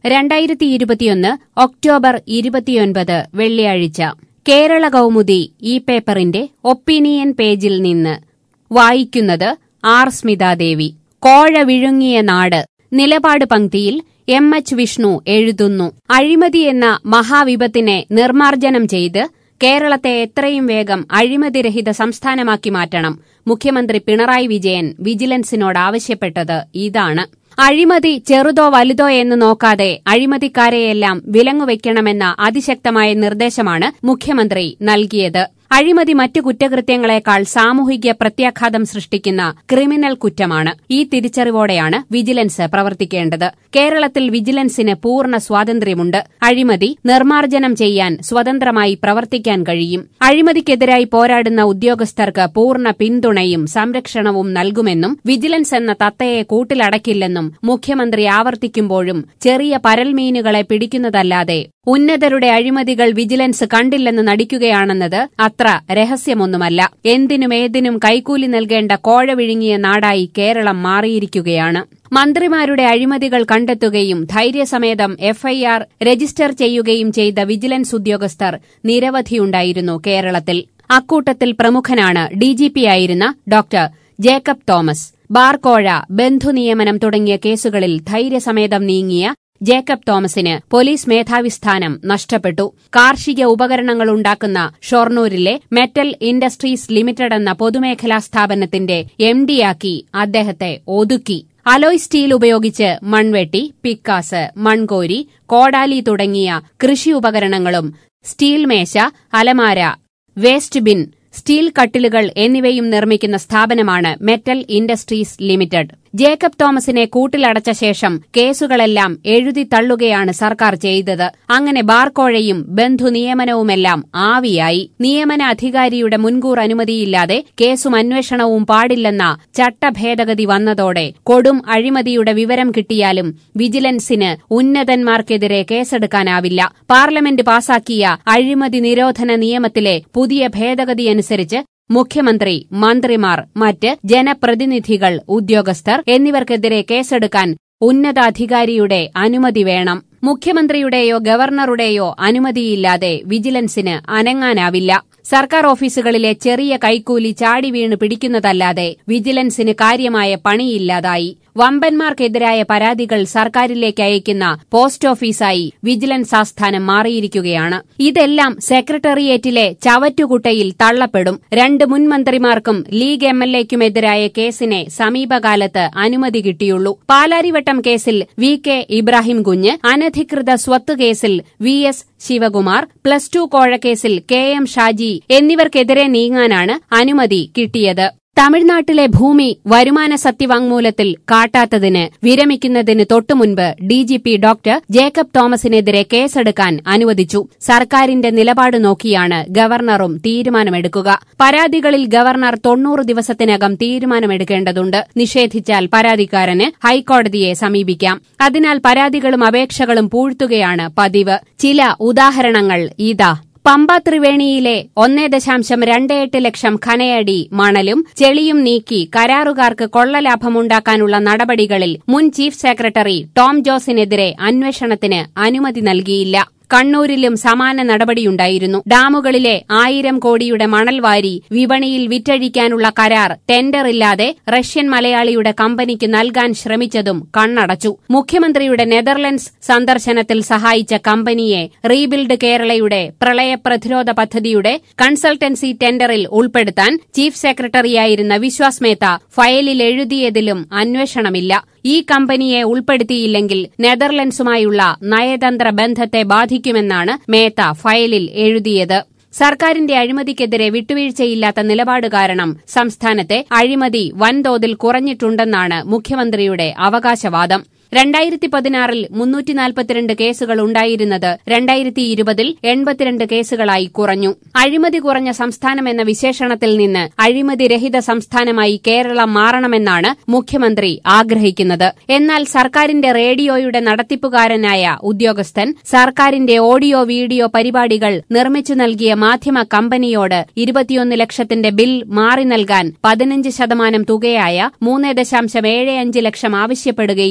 രണ്ടായിരത്തി ഇരുപത്തിയൊന്ന് ഒക്ടോബർ ഇരുപത്തിയൊൻപത് വെള്ളിയാഴ്ച കേരള കൗമുദി ഈ പേപ്പറിന്റെ ഒപ്പീനിയൻ പേജിൽ നിന്ന് വായിക്കുന്നത് ആർ സ്മിതാദേവി കോഴ വിഴുങ്ങിയ നാട് നിലപാട് പങ്ക്തിയിൽ എം എച്ച് വിഷ്ണു എഴുതുന്നു അഴിമതി എന്ന മഹാവിപത്തിനെ നിർമ്മാർജ്ജനം ചെയ്ത് കേരളത്തെ എത്രയും വേഗം അഴിമതിരഹിത സംസ്ഥാനമാക്കി മാറ്റണം മുഖ്യമന്ത്രി പിണറായി വിജയൻ വിജിലൻസിനോട് ആവശ്യപ്പെട്ടത് ഇതാണ് അഴിമതി ചെറുതോ വലുതോ എന്ന് നോക്കാതെ അഴിമതിക്കാരെയെല്ലാം വിലങ്ങുവെക്കണമെന്ന അതിശക്തമായ നിർദ്ദേശമാണ് മുഖ്യമന്ത്രി നൽകിയത് അഴിമതി മറ്റു കുറ്റകൃത്യങ്ങളെക്കാൾ സാമൂഹിക പ്രത്യാഘാതം സൃഷ്ടിക്കുന്ന ക്രിമിനൽ കുറ്റമാണ് ഈ തിരിച്ചറിവോടെയാണ് വിജിലൻസ് പ്രവർത്തിക്കേണ്ടത് കേരളത്തിൽ വിജിലൻസിന് പൂർണ്ണ സ്വാതന്ത്ര്യമുണ്ട് അഴിമതി നിർമ്മാർജ്ജനം ചെയ്യാൻ സ്വതന്ത്രമായി പ്രവർത്തിക്കാൻ കഴിയും അഴിമതിക്കെതിരായി പോരാടുന്ന ഉദ്യോഗസ്ഥർക്ക് പൂർണ്ണ പിന്തുണയും സംരക്ഷണവും നൽകുമെന്നും വിജിലൻസ് എന്ന തത്തയെ കൂട്ടിലടക്കില്ലെന്നും മുഖ്യമന്ത്രി ആവർത്തിക്കുമ്പോഴും ചെറിയ പരൽമീനുകളെ പിടിക്കുന്നതല്ലാതെ ഉന്നതരുടെ അഴിമതികൾ വിജിലൻസ് കണ്ടില്ലെന്ന് നടിക്കുകയാണെന്നത് അത്ര രഹസ്യമൊന്നുമല്ല എന്തിനും ഏതിനും കൈക്കൂലി നൽകേണ്ട കോഴ വിഴുങ്ങിയ നാടായി കേരളം മാറിയിരിക്കുകയാണ് മന്ത്രിമാരുടെ അഴിമതികൾ കണ്ടെത്തുകയും ധൈര്യസമേതം എഫ്ഐആർ രജിസ്റ്റർ ചെയ്യുകയും ചെയ്ത വിജിലൻസ് ഉദ്യോഗസ്ഥർ നിരവധിയുണ്ടായിരുന്നു കേരളത്തിൽ അക്കൂട്ടത്തിൽ പ്രമുഖനാണ് ഡിജിപിയായിരുന്ന ഡോക്ടർ ജേക്കബ് തോമസ് ബാർകോഴ ബന്ധുനിയമനം തുടങ്ങിയ കേസുകളിൽ ധൈര്യസമേതം നീങ്ങിയ ജേക്കബ് തോമസിന് പോലീസ് മേധാവി സ്ഥാനം നഷ്ടപ്പെട്ടു കാർഷിക ഉപകരണങ്ങൾ ഉണ്ടാക്കുന്ന ഷൊർണൂരിലെ മെറ്റൽ ഇൻഡസ്ട്രീസ് ലിമിറ്റഡ് എന്ന പൊതുമേഖലാ സ്ഥാപനത്തിന്റെ എംഡിയാക്കി അദ്ദേഹത്തെ ഒതുക്കി അലോയ് സ്റ്റീൽ ഉപയോഗിച്ച് മൺവെട്ടി പിക്കാസ് മൺകോരി കോടാലി തുടങ്ങിയ കൃഷി ഉപകരണങ്ങളും സ്റ്റീൽ മേശ അലമാര വേസ്റ്റ് ബിൻ സ്റ്റീൽ കട്ടിലുകൾ എന്നിവയും നിർമ്മിക്കുന്ന സ്ഥാപനമാണ് മെറ്റൽ ഇൻഡസ്ട്രീസ് ലിമിറ്റഡ് ജേക്കബ് തോമസിനെ കൂട്ടിലടച്ച ശേഷം കേസുകളെല്ലാം എഴുതി തള്ളുകയാണ് സർക്കാർ ചെയ്തത് അങ്ങനെ ബാർക്കോഴയും ബന്ധു നിയമനവുമെല്ലാം ആവിയായി നിയമന അധികാരിയുടെ മുൻകൂർ അനുമതിയില്ലാതെ കേസും അന്വേഷണവും പാടില്ലെന്ന ചട്ടഭേദഗതി വന്നതോടെ കൊടും അഴിമതിയുടെ വിവരം കിട്ടിയാലും വിജിലൻസിന് ഉന്നതന്മാർക്കെതിരെ കേസെടുക്കാനാവില്ല പാർലമെന്റ് പാസാക്കിയ അഴിമതി നിരോധന നിയമത്തിലെ പുതിയ ഭേദഗതിയനുസരിച്ച് മുഖ്യമന്ത്രി മന്ത്രിമാർ മറ്റ് ജനപ്രതിനിധികൾ ഉദ്യോഗസ്ഥർ എന്നിവർക്കെതിരെ കേസെടുക്കാൻ ഉന്നതാധികാരിയുടെ അനുമതി വേണം മുഖ്യമന്ത്രിയുടെയോ ഗവർണറുടെയോ അനുമതിയില്ലാതെ വിജിലൻസിന് അനങ്ങാനാവില്ല സർക്കാർ ഓഫീസുകളിലെ ചെറിയ കൈക്കൂലി ചാടി വീണ് പിടിക്കുന്നതല്ലാതെ വിജിലൻസിന് കാര്യമായ പണിയില്ലാതായി വമ്പന്മാർക്കെതിരായ പരാതികൾ സർക്കാരിലേക്ക് അയക്കുന്ന പോസ്റ്റ് ഓഫീസായി വിജിലൻസ് ആസ്ഥാനം മാറിയിരിക്കുകയാണ് ഇതെല്ലാം സെക്രട്ടേറിയറ്റിലെ ചവറ്റുകുട്ടയിൽ തള്ളപ്പെടും രണ്ട് മുൻ മന്ത്രിമാർക്കും ലീഗ് എം എൽ എക്കുമെതിരായ കേസിനെ സമീപകാലത്ത് അനുമതി കിട്ടിയുള്ളൂ പാലാരിവട്ടം കേസിൽ വി കെ ഇബ്രാഹിം കുഞ്ഞ് അനധികൃത സ്വത്ത് കേസിൽ V S Sivakumar plus two കോഴക്കേസിൽ കെ എം ഷാജി എന്നിവർക്കെതിരെ നീങ്ങാനാണ് അനുമതി കിട്ടിയത് തമിഴ്നാട്ടിലെ ഭൂമി വരുമാന സത്യവാങ്മൂലത്തിൽ കാട്ടാത്തതിന് വിരമിക്കുന്നതിന് തൊട്ടുമുൻപ് ഡിജിപി ഡോക്ടർ ജേക്കബ് തോമസിനെതിരെ കേസെടുക്കാൻ അനുവദിച്ചു സർക്കാരിന്റെ നിലപാട് നോക്കിയാണ് ഗവർണറും തീരുമാനമെടുക്കുക പരാതികളിൽ ഗവർണർ തൊണ്ണൂറ് ദിവസത്തിനകം തീരുമാനമെടുക്കേണ്ടതുണ്ട് നിഷേധിച്ചാൽ പരാതിക്കാരന് ഹൈക്കോടതിയെ സമീപിക്കാം അതിനാൽ പരാതികളും അപേക്ഷകളും പൂഴ്ത്തുകയാണ് പതിവ് ചില ഉദാഹരണങ്ങൾ ഇതാ പമ്പ ത്രിവേണിയിലെ ഒന്നേ ദശാംശം രണ്ട് എട്ട് ലക്ഷം ഖനയടി മണലും ചെളിയും നീക്കി കരാറുകാർക്ക് കൊള്ളലാഭമുണ്ടാക്കാനുള്ള നടപടികളിൽ മുൻ ചീഫ് സെക്രട്ടറി ടോം ജോസിനെതിരെ അന്വേഷണത്തിന് അനുമതി നൽകിയില്ല കണ്ണൂരിലും സമാന നടപടിയുണ്ടായിരുന്നു ഡാമുകളിലെ ആയിരം കോടിയുടെ മണൽ വാരി വിപണിയിൽ വിറ്റഴിക്കാനുള്ള കരാർ ടെൻഡറില്ലാതെ റഷ്യൻ മലയാളിയുടെ കമ്പനിക്ക് നൽകാൻ ശ്രമിച്ചതും കണ്ണടച്ചു മുഖ്യമന്ത്രിയുടെ നെതർലൻഡ്സ് സന്ദർശനത്തിൽ സഹായിച്ച കമ്പനിയെ റീബിൽഡ് കേരളയുടെ പ്രളയ പ്രതിരോധ പദ്ധതിയുടെ കൺസൾട്ടൻസി ടെൻഡറിൽ ഉൾപ്പെടുത്താൻ ചീഫ് സെക്രട്ടറിയായിരുന്ന വിശ്വാസ് മേത്ത ഫയലിൽ എഴുതിയതിലും അന്വേഷണമില്ല ഈ കമ്പനിയെ ഉൾപ്പെടുത്തിയില്ലെങ്കിൽ നെതർലൻഡ്സുമായുള്ള നയതന്ത്ര ബന്ധത്തെ ബാധിക്കുമെന്നാണ് മേത്ത ഫയലിൽ എഴുതിയത് സർക്കാരിന്റെ അഴിമതിക്കെതിരെ വിട്ടുവീഴ്ചയില്ലാത്ത നിലപാട് കാരണം സംസ്ഥാനത്തെ അഴിമതി വൻതോതിൽ കുറഞ്ഞിട്ടുണ്ടെന്നാണ് മുഖ്യമന്ത്രിയുടെ അവകാശവാദം രണ്ടായിരത്തി പതിനാറിൽ മുന്നൂറ്റി നാൽപ്പത്തിരണ്ട് കേസുകൾ ഉണ്ടായിരുന്നത് രണ്ടായിരത്തി ഇരുപതിൽ എൺപത്തിരണ്ട് കേസുകളായി കുറഞ്ഞു അഴിമതി കുറഞ്ഞ സംസ്ഥാനമെന്ന വിശേഷണത്തിൽ നിന്ന് അഴിമതിരഹിത സംസ്ഥാനമായി കേരളം മാറണമെന്നാണ് മുഖ്യമന്ത്രി ആഗ്രഹിക്കുന്നത് എന്നാൽ സർക്കാരിന്റെ റേഡിയോയുടെ നടത്തിപ്പുകാരനായ ഉദ്യോഗസ്ഥൻ സർക്കാരിന്റെ ഓഡിയോ വീഡിയോ പരിപാടികൾ നിർമ്മിച്ചു നൽകിയ മാധ്യമ കമ്പനിയോട് ഇരുപത്തിയൊന്ന് ലക്ഷത്തിന്റെ ബിൽ മാറി നൽകാൻ പതിനഞ്ച് ശതമാനം തുകയായ മൂന്ന് ദശാംശം ഏഴ് അഞ്ച് ലക്ഷം ആവശ്യപ്പെടുകയും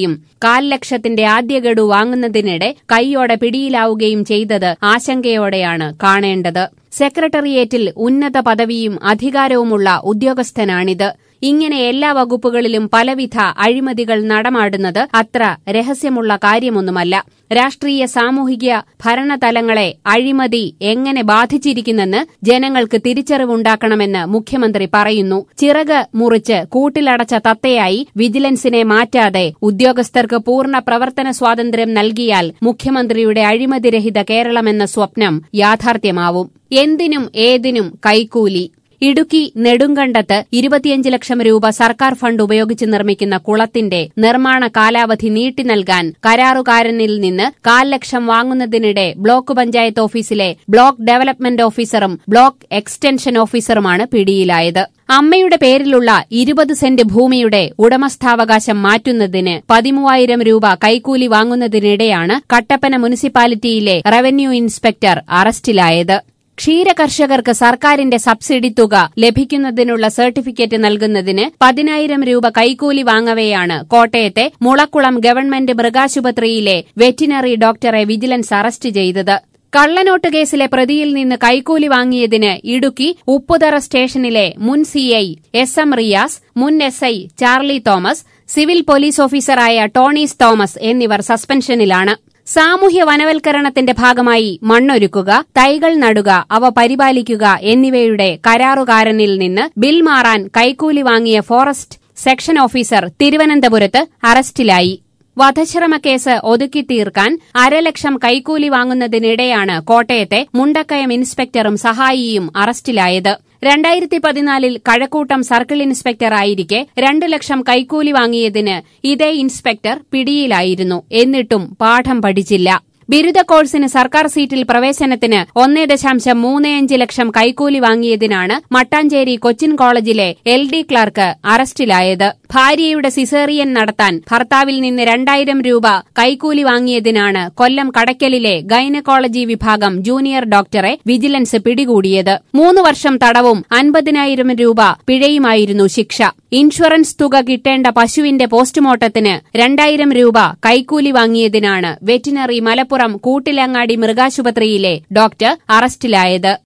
കാൽ ലക്ഷത്തിന്റെ ആദ്യ ഗഡു വാങ്ങുന്നതിനിടെ കൈയോടെ പിടിയിലാവുകയും ചെയ്തത് ആശങ്കയോടെയാണ് കാണേണ്ടത് സെക്രട്ടേറിയറ്റിൽ ഉന്നത പദവിയും അധികാരവുമുള്ള ഉദ്യോഗസ്ഥനാണിത് ഇങ്ങനെ എല്ലാ വകുപ്പുകളിലും പലവിധ അഴിമതികൾ നടമാടുന്നത് അത്ര രഹസ്യമുള്ള കാര്യമൊന്നുമല്ല രാഷ്ട്രീയ സാമൂഹിക ഭരണതലങ്ങളെ അഴിമതി എങ്ങനെ ബാധിച്ചിരിക്കുന്നെന്ന് ജനങ്ങൾക്ക് തിരിച്ചറിവുണ്ടാക്കണമെന്ന് മുഖ്യമന്ത്രി പറയുന്നു ചിറക് മുറിച്ച് കൂട്ടിലടച്ച തത്തയായി വിജിലൻസിനെ മാറ്റാതെ ഉദ്യോഗസ്ഥർക്ക് പൂർണ്ണ പ്രവർത്തന സ്വാതന്ത്ര്യം നൽകിയാൽ മുഖ്യമന്ത്രിയുടെ അഴിമതിരഹിത കേരളമെന്ന സ്വപ്നം യാഥാർത്ഥ്യമാവും എന്തിനും ഏതിനും കൈക്കൂലി ഇടുക്കി നെടുങ്കണ്ടത്ത് ഇരുപത്തിയഞ്ച് ലക്ഷം രൂപ സർക്കാർ ഫണ്ട് ഉപയോഗിച്ച് നിർമ്മിക്കുന്ന കുളത്തിന്റെ നിർമ്മാണ കാലാവധി നീട്ടി നൽകാൻ കരാറുകാരനിൽ നിന്ന് കാൽ ലക്ഷം വാങ്ങുന്നതിനിടെ ബ്ലോക്ക് പഞ്ചായത്ത് ഓഫീസിലെ ബ്ലോക്ക് ഡെവലപ്മെന്റ് ഓഫീസറും ബ്ലോക്ക് എക്സ്റ്റൻഷൻ ഓഫീസറുമാണ് പിടിയിലായത് അമ്മയുടെ പേരിലുള്ള ഇരുപത് സെന്റ് ഭൂമിയുടെ ഉടമസ്ഥാവകാശം മാറ്റുന്നതിന് പതിമൂവായിരം രൂപ കൈക്കൂലി വാങ്ങുന്നതിനിടെയാണ് കട്ടപ്പന മുനിസിപ്പാലിറ്റിയിലെ റവന്യൂ ഇൻസ്പെക്ടർ അറസ്റ്റിലായത് ക്ഷീരകർഷകർക്ക് സർക്കാരിന്റെ സബ്സിഡി തുക ലഭിക്കുന്നതിനുള്ള സർട്ടിഫിക്കറ്റ് നൽകുന്നതിന് പതിനായിരം രൂപ കൈക്കൂലി വാങ്ങവെയാണ് കോട്ടയത്തെ മുളക്കുളം ഗവൺമെന്റ് മൃഗാശുപത്രിയിലെ വെറ്റിനറി ഡോക്ടറെ വിജിലൻസ് അറസ്റ്റ് ചെയ്തത് കള്ളനോട്ട് കേസിലെ പ്രതിയിൽ നിന്ന് കൈക്കൂലി വാങ്ങിയതിന് ഇടുക്കി ഉപ്പുതറ സ്റ്റേഷനിലെ മുൻ സിഐ എസ് എം റിയാസ് മുൻ S I Charlie Thomas civil police ഓഫീസറായ ടോണീസ് തോമസ് എന്നിവർ സസ്പെൻഷനിലാണ് സാമൂഹ്യ വനവൽക്കരണത്തിന്റെ ഭാഗമായി മണ്ണൊരുക്കുക തൈകൾ നടുക അവ പരിപാലിക്കുക എന്നിവയുടെ കരാറുകാരനിൽ നിന്ന് ബിൽ മാറാൻ കൈക്കൂലി വാങ്ങിയ ഫോറസ്റ്റ് സെക്ഷൻ ഓഫീസർ തിരുവനന്തപുരത്ത് അറസ്റ്റിലായി വധശ്രമക്കേസ് ഒതുക്കി തീർക്കാൻ അരലക്ഷം കൈക്കൂലി വാങ്ങുന്നതിനിടെയാണ് കോട്ടയത്തെ മുണ്ടക്കയം ഇൻസ്പെക്ടറും സഹായിയും അറസ്റ്റിലായത് രണ്ടായിരത്തി പതിനാലിൽ കഴക്കൂട്ടം സർക്കിൾ ഇൻസ്പെക്ടറായിരിക്കെ രണ്ട് ലക്ഷം കൈക്കൂലി വാങ്ങിയതിന് ഇതേ ഇൻസ്പെക്ടർ പിടിയിലായിരുന്നു എന്നിട്ടും പാഠം പഠിച്ചില്ല ബിരുദ കോഴ്സിന് സർക്കാർ സീറ്റിൽ പ്രവേശനത്തിന് ഒന്നേ ദശാംശം മൂന്നേയഞ്ച് ലക്ഷം കൈക്കൂലി വാങ്ങിയതിനാണ് മട്ടാഞ്ചേരി കൊച്ചിൻ കോളേജിലെ എൽ ഡി ക്ലർക്ക് അറസ്റ്റിലായത് ഭാര്യയുടെ സിസേറിയൻ നടത്താൻ ഭർത്താവിൽ നിന്ന് രണ്ടായിരം രൂപ കൈക്കൂലി വാങ്ങിയതിനാണ് കൊല്ലം കടയ്ക്കലിലെ ഗൈനക്കോളജി വിഭാഗം ജൂനിയർ ഡോക്ടറെ വിജിലൻസ് പിടികൂടിയത് മൂന്ന് വർഷം തടവും അൻപതിനായിരം രൂപ പിഴയുമായിരുന്നു ശിക്ഷ ഇൻഷുറൻസ് തുക കിട്ടേണ്ട പശുവിന്റെ പോസ്റ്റ്മോർട്ടത്തിന് രണ്ടായിരം രൂപ കൈക്കൂലി വാങ്ങിയതിനാണ് വെറ്റിനറി മലപ്പുറം കൂട്ടിലങ്ങാടി മൃഗാശുപത്രിയിലെ ഡോക്ടർ അറസ്റ്റിലായത്